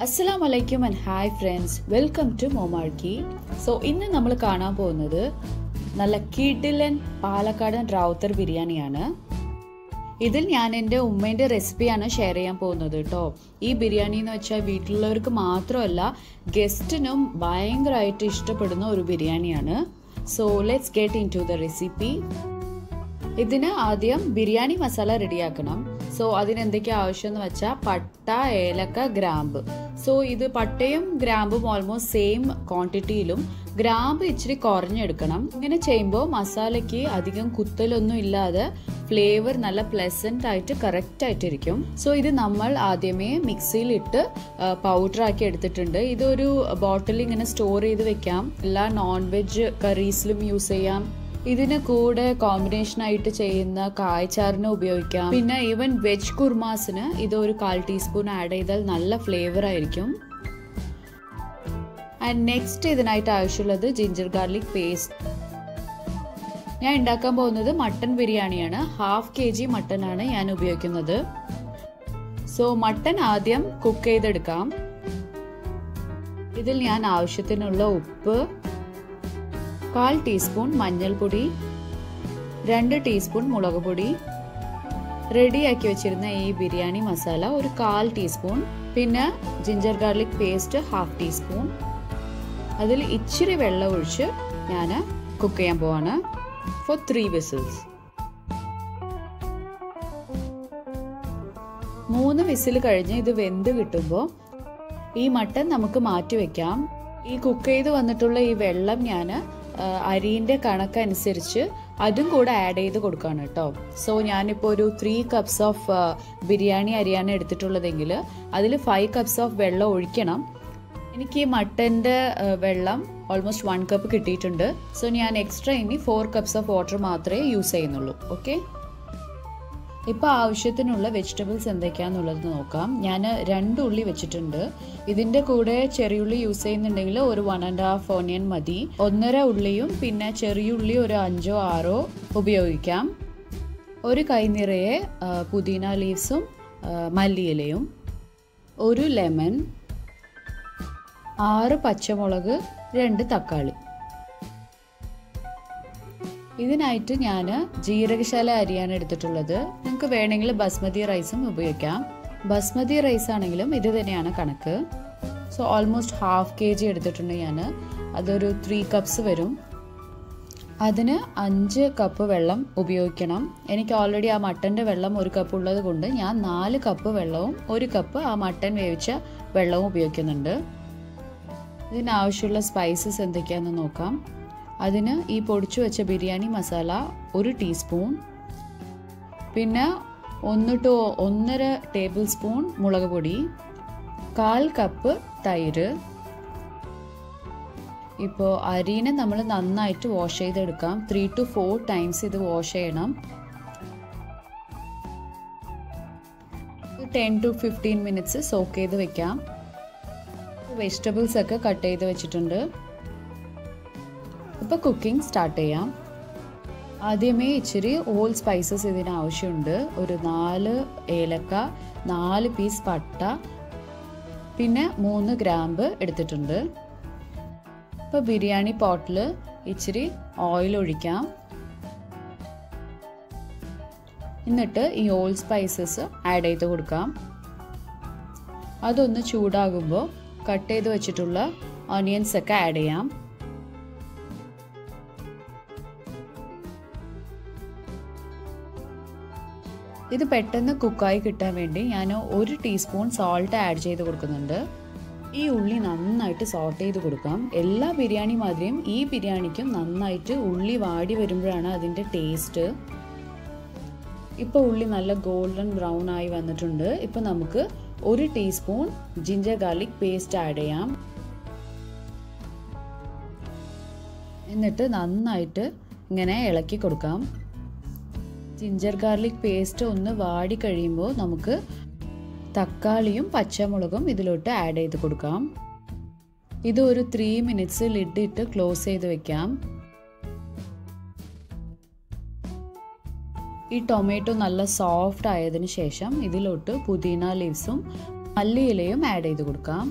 അസ്സലാം വലൈക്കും and hi friends welcome to Momarki so ഇന്ന് നമ്മൾ കാണാൻ പോകുന്നത് നല്ല കിഡിലൻ പാലക്കാടൻ റാവുത്തർ ബിരിയാണിയാണ് ഇതിൽ ഞാൻ എൻ്റെ ഉമ്മേൻ്റെ റെസിപ്പിയാണ് ഷെയർ ചെയ്യാൻ പോകുന്നത് കേട്ടോ ഈ ബിരിയാണി എന്ന് വെച്ചാൽ വീട്ടിലുള്ളവർക്ക് മാത്രമല്ല ഗസ്റ്റിനും ഭയങ്കരമായിട്ട് ഇഷ്ടപ്പെടുന്ന ഒരു ബിരിയാണിയാണ് so let's get into the recipe ഇതിന് ആദ്യം ബിരിയാണി മസാല റെഡിയാക്കണം സോ അതിന് എന്തൊക്കെയാ ആവശ്യം എന്ന് വെച്ചാൽ പട്ട ഏലക്ക ഗ്രാമ്പ് സോ ഇത് പട്ടയും ഗ്രാമ്പും ഓൾമോസ്റ്റ് സെയിം ക്വാണ്ടിറ്റിയിലും ഗ്രാമ്പ് ഇച്ചിരി കുറഞ്ഞെടുക്കണം ഇങ്ങനെ ചെയ്യുമ്പോൾ മസാലയ്ക്ക് അധികം കുത്തലൊന്നും ഇല്ലാതെ ഫ്ലേവർ നല്ല പ്ലസന്റ് ആയിട്ട് കറക്റ്റ് ആയിട്ടിരിക്കും സോ ഇത് നമ്മൾ ആദ്യമേ മിക്സിയിലിട്ട് പൗഡർ ആക്കി എടുത്തിട്ടുണ്ട് ഇതൊരു ബോട്ടിൽ ഇങ്ങനെ സ്റ്റോർ ചെയ്ത് വെക്കാം എല്ലാ നോൺ വെജ് കറീസിലും യൂസ് ചെയ്യാം ഇതിന് കൂടെ കോമ്പിനേഷൻ ആയിട്ട് ചെയ്യുന്ന കായ്ച്ചാറിന് ഉപയോഗിക്കാം പിന്നെ ഈവൻ വെജ് കുർമാസിന് ഇത് ഒരു കാൽ ടീസ്പൂൺ ആഡ് ചെയ്താൽ നല്ല ഫ്ലേവർ ആയിരിക്കും ആൻഡ് നെക്സ്റ്റ് ഇതിനായിട്ട് ആവശ്യമുള്ളത് ജിഞ്ചർ ഗാർലിക് പേസ്റ്റ് ഞാൻ ഉണ്ടാക്കാൻ പോകുന്നത് മട്ടൺ ബിരിയാണിയാണ് ഹാഫ് കെ ജി മട്ടൺ ആണ് ഞാൻ ഉപയോഗിക്കുന്നത് സോ മട്ടൺ ആദ്യം കുക്ക് ചെയ്തെടുക്കാം ഇതിൽ ഞാൻ ആവശ്യത്തിനുള്ള ഉപ്പ് കാൽ ടീസ്പൂൺ മഞ്ഞൾപ്പൊടി രണ്ട് ടീസ്പൂൺ മുളക് പൊടി റെഡിയാക്കി വെച്ചിരുന്ന ഈ ബിരിയാണി മസാല ഒരു കാൽ ടീസ്പൂൺ പിന്നെ ginger garlic paste half teaspoon അതിൽ ഇച്ചിരി വെള്ളം ഒഴിച്ച് ഞാൻ കുക്ക് ചെയ്യാൻ പോവാണ് ഫോർ ത്രീ വിസിൽസ് മൂന്ന് വിസിൽ കഴിഞ്ഞ് ഇത് വെന്ത് കിട്ടുമ്പോൾ ഈ മട്ടൻ നമുക്ക് മാറ്റി വെക്കാം ഈ കുക്ക് ചെയ്ത് വന്നിട്ടുള്ള ഈ വെള്ളം ഞാൻ അരിൻ്റെ കണക്കനുസരിച്ച് അതും കൂടെ ആഡ് ചെയ്ത് കൊടുക്കുകയാണ് കേട്ടോ സോ ഞാനിപ്പോൾ ഒരു ത്രീ കപ്സ് ഓഫ് ബിരിയാണി അരിയാണ് എടുത്തിട്ടുള്ളതെങ്കിൽ അതിൽ ഫൈവ് കപ്സ് ഓഫ് വെള്ളം ഒഴിക്കണം എനിക്ക് ഈ മട്ടൻ്റെ വെള്ളം ഓൾമോസ്റ്റ് വൺ കപ്പ് കിട്ടിയിട്ടുണ്ട് സോ ഞാൻ എക്സ്ട്രാ ഇനി ഫോർ കപ്സ് ഓഫ് വാട്ടർ മാത്രമേ യൂസ് ചെയ്യുന്നുള്ളൂ ഓക്കെ ഇപ്പോൾ ആവശ്യത്തിനുള്ള വെജിറ്റബിൾസ് എന്തൊക്കെയാണെന്നുള്ളത് നോക്കാം ഞാൻ രണ്ട് ഉള്ളി വെച്ചിട്ടുണ്ട് ഇതിൻ്റെ കൂടെ ചെറിയുള്ളി യൂസ് ചെയ്യുന്നുണ്ടെങ്കിൽ ഒരു വൺ ആൻഡ് ഹാഫ് ഓണിയൻ മതി ഒന്നര ഉള്ളിയും പിന്നെ ചെറിയുള്ളി ഒരു അഞ്ചോ ആറോ ഉപയോഗിക്കാം ഒരു കൈ നിറയെ പുതിന ലീവ്സും മല്ലിയിലയും ഒരു ലെമൺ ആറ് പച്ചമുളക് രണ്ട് തക്കാളി ഇതിനായിട്ട് ഞാൻ ജീരകശാല അരിയാണ് എടുത്തിട്ടുള്ളത് നിങ്ങൾക്ക് വേണമെങ്കിൽ ബസ്മതി റൈസും ഉപയോഗിക്കാം ബസ്മതി റൈസ് ആണെങ്കിലും ഇത് തന്നെയാണ് കണക്ക് so almost half K G എടുത്തിട്ടുണ്ട് ഞാൻ അതൊരു ത്രീ കപ്സ് വരും അതിന് അഞ്ച് കപ്പ് വെള്ളം ഉപയോഗിക്കണം എനിക്ക് ഓൾറെഡി ആ മട്ടൻ്റെ വെള്ളം ഒരു കപ്പ് ഉള്ളത് കൊണ്ട് ഞാൻ നാല് കപ്പ് വെള്ളവും ഒരു കപ്പ് ആ മട്ടൻ വേവിച്ച വെള്ളവും ഉപയോഗിക്കുന്നുണ്ട് ഇതിനാവശ്യമുള്ള സ്പൈസസ് എന്തൊക്കെയാണെന്ന് നോക്കാം അതിന് ഈ പൊടിച്ചു വെച്ച ബിരിയാണി മസാല ഒരു ടീസ്പൂൺ പിന്നെ ഒന്ന് ടു ഒന്നര ടേബിൾ സ്പൂൺ മുളക് പൊടി കാൽ കപ്പ് തൈര് ഇപ്പോൾ അരീനെ നമ്മൾ നന്നായിട്ട് വാഷ് ചെയ്തെടുക്കാം ത്രീ ടു ഫോർ ടൈംസ് ഇത് വാഷ് ചെയ്യണം ten to fifteen minutes soak ചെയ്ത് വെക്കാം വെജിറ്റബിൾസ് ഒക്കെ കട്ട് ചെയ്ത് വെച്ചിട്ടുണ്ട് ഇപ്പോൾ കുക്കിംഗ് സ്റ്റാർട്ട് ചെയ്യാം ആദ്യമേ ഇച്ചിരി ഓൾ സ്പൈസസ് ഇതിന് ആവശ്യമുണ്ട് ഒരു നാല് ഏലക്ക നാല് പീസ് പട്ട പിന്നെ മൂന്ന് ഗ്രാമ്പ് എടുത്തിട്ടുണ്ട് ഇപ്പോൾ ബിരിയാണി പോട്ടിൽ ഇച്ചിരി ഓയിൽ ഒഴിക്കാം എന്നിട്ട് ഈ ഓൾ സ്പൈസസ് ആഡ് ചെയ്ത് കൊടുക്കാം അതൊന്ന് ചൂടാകുമ്പോൾ കട്ട് ചെയ്ത് വെച്ചിട്ടുള്ള ഓണിയൻസ് ഒക്കെ ആഡ് ചെയ്യാം ഇത് പെട്ടെന്ന് കുക്കായി കിട്ടാൻ വേണ്ടി ഞാൻ ഒരു ടീസ്പൂൺ സോൾട്ട് ആഡ് ചെയ്ത് കൊടുക്കുന്നുണ്ട് ഈ ഉള്ളി നന്നായിട്ട് സോട്ട് ചെയ്ത് കൊടുക്കാം എല്ലാ ബിരിയാണി മാതിരിയും ഈ ബിരിയാണിക്കും നന്നായിട്ട് ഉള്ളി വാടി വരുമ്പോഴാണ് അതിൻ്റെ ടേസ്റ്റ് ഇപ്പോൾ ഉള്ളി നല്ല ഗോൾഡൻ ബ്രൗൺ ആയി വന്നിട്ടുണ്ട് ഇപ്പോൾ നമുക്ക് ഒരു teaspoon ginger garlic paste add ചെയ്യാം എന്നിട്ട് നന്നായിട്ട് ഇങ്ങനെ ഇളക്കി കൊടുക്കാം ജിഞ്ചർ ഗാർലിക് പേസ്റ്റ് ഒന്ന് വാടി കഴിയുമ്പോൾ നമുക്ക് തക്കാളിയും പച്ചമുളകും ഇതിലോട്ട് ആഡ് ചെയ്ത് കൊടുക്കാം ഇത് ഒരു ത്രീ മിനിറ്റ്സ് ലിഡ് ഇട്ട് ക്ലോസ് ചെയ്ത് വെക്കാം ഈ ടൊമാറ്റോ നല്ല സോഫ്റ്റ് ആയതിനു ശേഷം ഇതിലോട്ട് പുതിന ലീവ്സും മല്ലിയിലയും ആഡ് ചെയ്ത് കൊടുക്കാം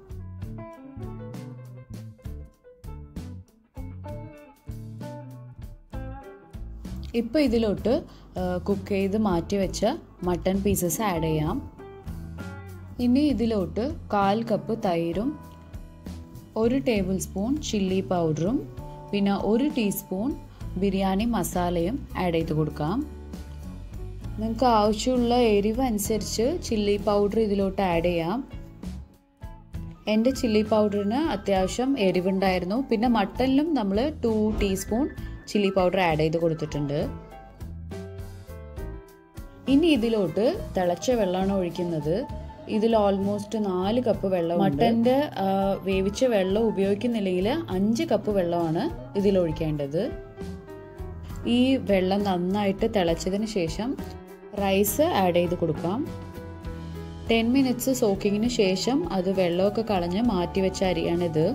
ഇപ്പോൾ ഇതിലോട്ട് കുക്ക് ചെയ്ത് മാറ്റി വെച്ച മട്ടൺ പീസസ് ആഡ് ചെയ്യാം ഇനി ഇതിലോട്ട് കാൽ കപ്പ് തൈരും ഒരു ടേബിൾ സ്പൂൺ ചില്ലി പൗഡറും പിന്നെ ഒരു ടീസ്പൂൺ ബിരിയാണി മസാലയും ആഡ് ചെയ്ത് കൊടുക്കാം നിങ്ങൾക്ക് ആവശ്യമുള്ള എരിവ് അനുസരിച്ച് ചില്ലി പൗഡർ ഇതിലോട്ട് ആഡ് ചെയ്യാം എൻ്റെ ചില്ലി പൗഡറിന് അത്യാവശ്യം എരിവുണ്ടായിരുന്നു പിന്നെ മട്ടനിലും നമ്മൾ two teaspoon chilli powder add ചെയ്ത് കൊടുത്തിട്ടുണ്ട് ഇനി ഇതിലോട്ട് തിളച്ച വെള്ളമാണ് ഒഴിക്കുന്നത് ഇതിൽ ഓൾമോസ്റ്റ് നാല് കപ്പ് വെള്ളം മട്ടൻ്റെ വേവിച്ച വെള്ളം ഉപയോഗിക്കുന്നില്ലെങ്കിൽ അഞ്ച് കപ്പ് വെള്ളമാണ് ഇതിൽ ഒഴിക്കേണ്ടത് ഈ വെള്ളം നന്നായിട്ട് തിളച്ചതിന് ശേഷം റൈസ് ആഡ് ചെയ്ത് കൊടുക്കാം ടെൻ മിനിറ്റ്സ് സോക്കിങ്ങിന് ശേഷം അത് വെള്ളമൊക്കെ കളഞ്ഞ് മാറ്റി വെച്ച അരിയാണിത്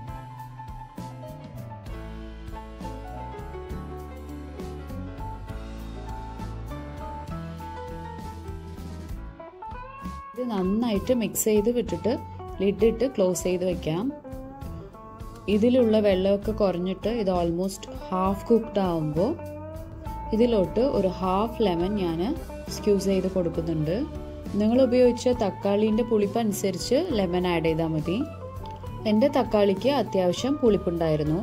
ഇത് നന്നായിട്ട് മിക്സ് ചെയ്ത് വിട്ടിട്ട് ലിഡിട്ട് ക്ലോസ് ചെയ്ത് വെക്കാം ഇതിലുള്ള വെള്ളമൊക്കെ കുറഞ്ഞിട്ട് ഇത് ഓൾമോസ്റ്റ് ഹാഫ് കുക്ക്ഡ് ആവുമ്പോൾ ഇതിലോട്ട് ഒരു ഹാഫ് ലെമൺ ഞാൻ സ്ക്യൂസ് ചെയ്ത് കൊടുക്കുന്നുണ്ട് നിങ്ങൾ ഉപയോഗിച്ച തക്കാളീൻ്റെ പുളിപ്പ് അനുസരിച്ച് ലെമൺ ആഡ് ചെയ്താൽ മതി എൻ്റെ തക്കാളിക്ക് അത്യാവശ്യം പുളിപ്പുണ്ടായിരുന്നു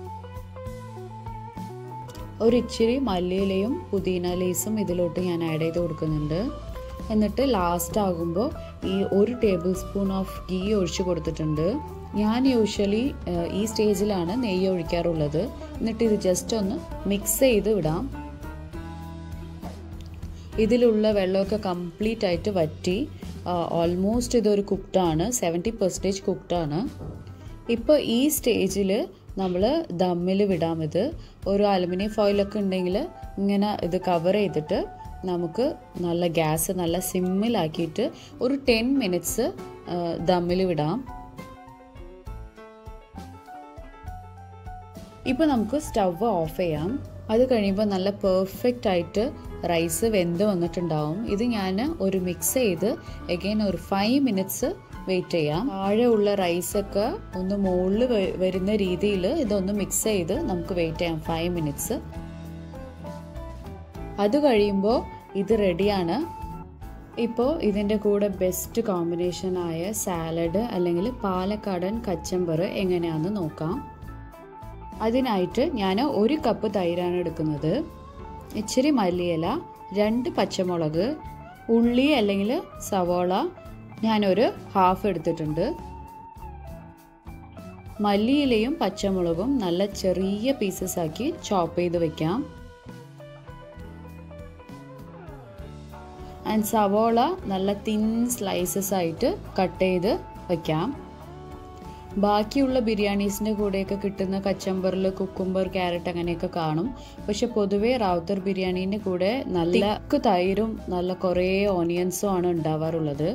ഒരു ഇച്ചിരി മല്ലിയിലയും പുതിന ലേസും ഇതിലോട്ട് ഞാൻ ആഡ് ചെയ്ത് കൊടുക്കുന്നുണ്ട് എന്നിട്ട് ലാസ്റ്റ് ആകുമ്പോൾ ഈ ഒരു ടേബിൾ സ്പൂൺ ഓഫ് ഗീ ഒഴിച്ചു കൊടുത്തിട്ടുണ്ട് ഞാൻ യൂഷ്വലി ഈ സ്റ്റേജിലാണ് നെയ്യ് ഒഴിക്കാറുള്ളത് എന്നിട്ട് ഇത് ജസ്റ്റ് ഒന്ന് മിക്സ് ചെയ്ത് വിടാം ഇതിലുള്ള വെള്ളമൊക്കെ കംപ്ലീറ്റ് ആയിട്ട് വറ്റി ഓൾമോസ്റ്റ് ഇതൊരു കുക്ക്ഡാണ് സെവൻറ്റി പെർസെൻറ്റേജ് കുക്ക്ഡാണ് ഇപ്പോൾ ഈ സ്റ്റേജിൽ നമ്മൾ ദമ്മിൽ വിടാം ഇത് ഒരു അലുമിനിയം ഫോയിലൊക്കെ ഉണ്ടെങ്കിൽ ഇങ്ങനെ ഇത് കവർ ചെയ്തിട്ട് നമുക്ക് നല്ല ഗ്യാസ് നല്ല സിമ്മിലാക്കിയിട്ട് ഒരു ടെൻ മിനിറ്റ്സ് ദമ്മിൽ വിടാം ഇപ്പോൾ നമുക്ക് സ്റ്റവ് ഓഫ് ചെയ്യാം അത് കഴിയുമ്പോൾ നല്ല പെർഫെക്റ്റ് ആയിട്ട് റൈസ് വെന്ത് വന്നിട്ടുണ്ടാവും ഇത് ഞാൻ ഒരു മിക്സ് ചെയ്ത് എഗെയിൻ ഒരു ഫൈവ് മിനിറ്റ്സ് വെയിറ്റ് ചെയ്യാം താഴെ ഉള്ള റൈസൊക്കെ ഒന്ന് മുകളിൽ വരുന്ന രീതിയിൽ ഇതൊന്ന് മിക്സ് ചെയ്ത് നമുക്ക് വെയിറ്റ് ചെയ്യാം ഫൈവ് മിനിറ്റ്സ് അത് കഴിയുമ്പോൾ ഇത് റെഡിയാണ് ഇപ്പോൾ ഇതിൻ്റെ കൂടെ ബെസ്റ്റ് കോമ്പിനേഷനായ സാലഡ് അല്ലെങ്കിൽ പാലക്കാടൻ കച്ചമ്പർ എങ്ങനെയാണെന്ന് നോക്കാം അതിനായിട്ട് ഞാൻ ഒരു കപ്പ് തൈരാണ് എടുക്കുന്നത് ഇച്ചിരി മല്ലിയില രണ്ട് പച്ചമുളക് ഉള്ളി അല്ലെങ്കിൽ സവോള ഞാനൊരു ഹാഫ് എടുത്തിട്ടുണ്ട് മല്ലിയിലയും പച്ചമുളകും നല്ല ചെറിയ പീസസ് ആക്കി ചോപ്പ് ചെയ്ത് വെക്കാം ആൻഡ് സവോള നല്ല തിൻ സ്ലൈസസ് ആയിട്ട് കട്ട് ചെയ്ത് വയ്ക്കാം ബാക്കിയുള്ള ബിരിയാണീസിൻ്റെ കൂടെയൊക്കെ കിട്ടുന്ന കച്ചമ്പറിൽ കുക്കുംബർ ക്യാരറ്റ് അങ്ങനെയൊക്കെ കാണും പക്ഷെ പൊതുവേ റാവുത്തർ ബിരിയാണീൻ്റെ കൂടെ നല്ല തൈരും നല്ല കുറേ ഓണിയൻസും ആണ് ഉണ്ടാവാറുള്ളത്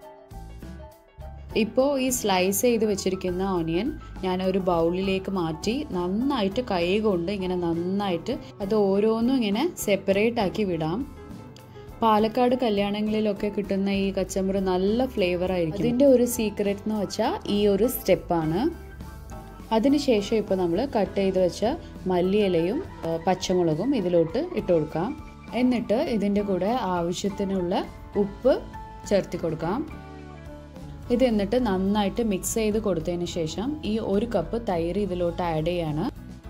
ഇപ്പോൾ ഈ സ്ലൈസ് ചെയ്ത് വെച്ചിരിക്കുന്ന ഓണിയൻ ഞാൻ ഒരു ബൗളിലേക്ക് മാറ്റി നന്നായിട്ട് കൈ കൊണ്ട് ഇങ്ങനെ നന്നായിട്ട് അത് ഓരോന്നും ഇങ്ങനെ സെപ്പറേറ്റ് ആക്കി വിടാം പാലക്കാട് കല്യാണങ്ങളിലൊക്കെ കിട്ടുന്ന ഈ കച്ചമ്പർ നല്ല ഫ്ലേവർ ആയിരിക്കും അതിൻ്റെ ഒരു സീക്രട്ട് എന്ന് വെച്ചാൽ ഈ ഒരു സ്റ്റെപ്പാണ് അതിനുശേഷം ഇപ്പോൾ നമ്മൾ കട്ട് ചെയ്ത് വെച്ച മല്ലിയിലയും പച്ചമുളകും ഇതിലോട്ട് ഇട്ട് കൊടുക്കാം എന്നിട്ട് ഇതിൻ്റെ കൂടെ ആവശ്യത്തിനുള്ള ഉപ്പ് ചേർത്തി കൊടുക്കാം ഇത് എന്നിട്ട് നന്നായിട്ട് മിക്സ് ചെയ്ത് കൊടുത്തതിന് ശേഷം ഈ ഒരു കപ്പ് തൈര് ഇതിലോട്ട് ആഡ് ചെയ്യാണ്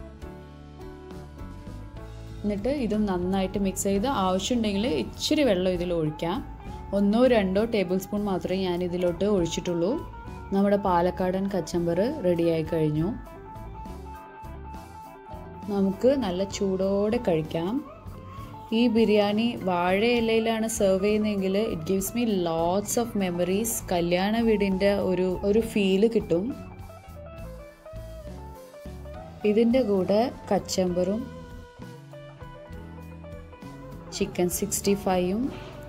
എന്നിട്ട് ഇത് നന്നായിട്ട് മിക്സ് ചെയ്ത് ആവശ്യമുണ്ടെങ്കിൽ ഇച്ചിരി വെള്ളം ഇതിൽ ഒഴിക്കാം ഒന്നോ രണ്ടോ ടേബിൾ സ്പൂൺ മാത്രമേ ഞാൻ ഇതിലോട്ട് ഒഴിച്ചിട്ടുള്ളൂ നമ്മുടെ പാലക്കാടൻ കച്ചമ്പർ റെഡിയായി കഴിഞ്ഞു നമുക്ക് നല്ല ചൂടോടെ കഴിക്കാം ഈ ബിരിയാണി വാഴയിലയിലാണ് സെർവ് ചെയ്യുന്നതെങ്കിൽ it gives me lots of memories കല്യാണ വീടിൻ്റെ ഒരു ഒരു ഫീല് കിട്ടും ഇതിൻ്റെ കൂടെ കച്ചമ്പറും ചിക്കൻ സിക്സ്റ്റി ഫൈവും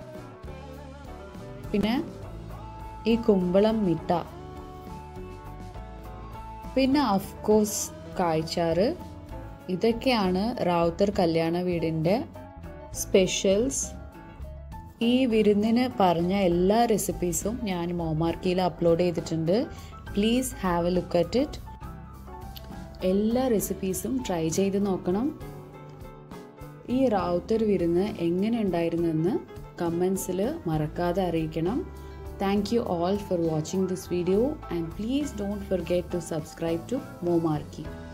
പിന്നെ ഈ കുമ്പളം മിട്ട പിന്നെ അഫ്കോഴ്സ് കായ്ച്ചാറ് ഇതൊക്കെയാണ് റാവുത്തർ കല്യാണ വീടിൻ്റെ സ്പെഷ്യൽസ് ഈ വിരുന്നിന് പറഞ്ഞ എല്ലാ റെസിപ്പീസും ഞാൻ മോമാർക്കിയിൽ അപ്ലോഡ് ചെയ്തിട്ടുണ്ട് please have a look at it എല്ലാ റെസിപ്പീസും ട്രൈ ചെയ്ത് നോക്കണം ഈ റാവുത്തർ വിരുന്ന് എങ്ങനെ ഉണ്ടായിരുന്നെന്ന് കമൻസിൽ മറക്കാതെ അറിയിക്കണം thank you all for watching this video and please don't forget to subscribe to മോമാർക്കി